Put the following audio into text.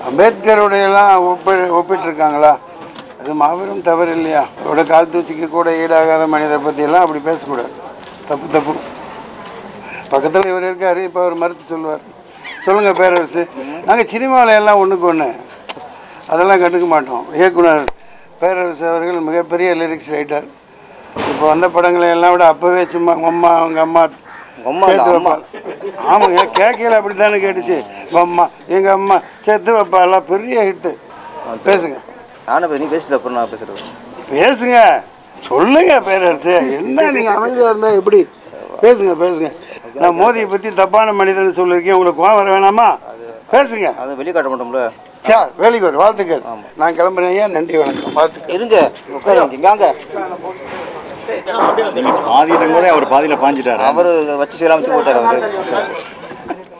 அம்பேத்கருடையெல்லாம் ஒப்பி ஒப்பிட்டிருக்காங்களா அது மாபெரும் தவறு இல்லையா அவரோட கால் தூசிக்கு கூட ஈடாகாத மனிதரை பற்றியெல்லாம் அப்படி பேசக்கூடாது தப்பு தப்பு பக்கத்தில் இவர் இருக்கார் இப்போ அவர் மறுத்து சொல்லுவார் சொல்லுங்கள் பேரரசு நாங்கள் சினிமாவில் எல்லாம் ஒன்றுக்கு ஒன்று அதெல்லாம் கண்டுக்க மாட்டோம் இயக்குனர் பேரரசு அவர்கள் மிகப்பெரிய லிரிக்ஸ் ரைட்டர் இப்போ வந்த படங்களை எல்லாம் விட அப்போவே சும்மா உங்க அம்மா அவங்க அம்மா அம்மா சேர்த்து இல்ல, அம்மா. வைப்பா ஆமாங்க கேட்கல அப்படி தானே கேட்டுச்சு உங்க அம்மா எங்கள் அம்மா சேர்த்து வைப்பா எல்லாம் பெரிய ஹிட்டு பேசுங்க நானும் இப்போ நீ பேசல அப்புறம் நான் பேசுகிறேன் பேசுங்க சொல்லுங்க பேரரசு என்ன நீங்கள் அமைதியாக இருந்தால் எப்படி பேசுங்க பேசுங்க நான் மோதியை பற்றி தப்பான மனிதன் சொல்லியிருக்கேன் உங்களுக்கு கோவம் வர வேணாமா பேசுங்க அதை வெளியே காட்ட மாட்டோம்ல சார் வெரி குட் வாழ்த்துக்கள் நான் கிளம்புறேன் ஐயா நன்றி வணக்கம் வாழ்த்துக்கள் இருங்க உட்காருங்க இங்க வாங்க பாதியில கூட அவர் பாதியில பாஞ்சிட்டாரு அவர் வச்சு சீலாமிச்சு போட்டார் அவர்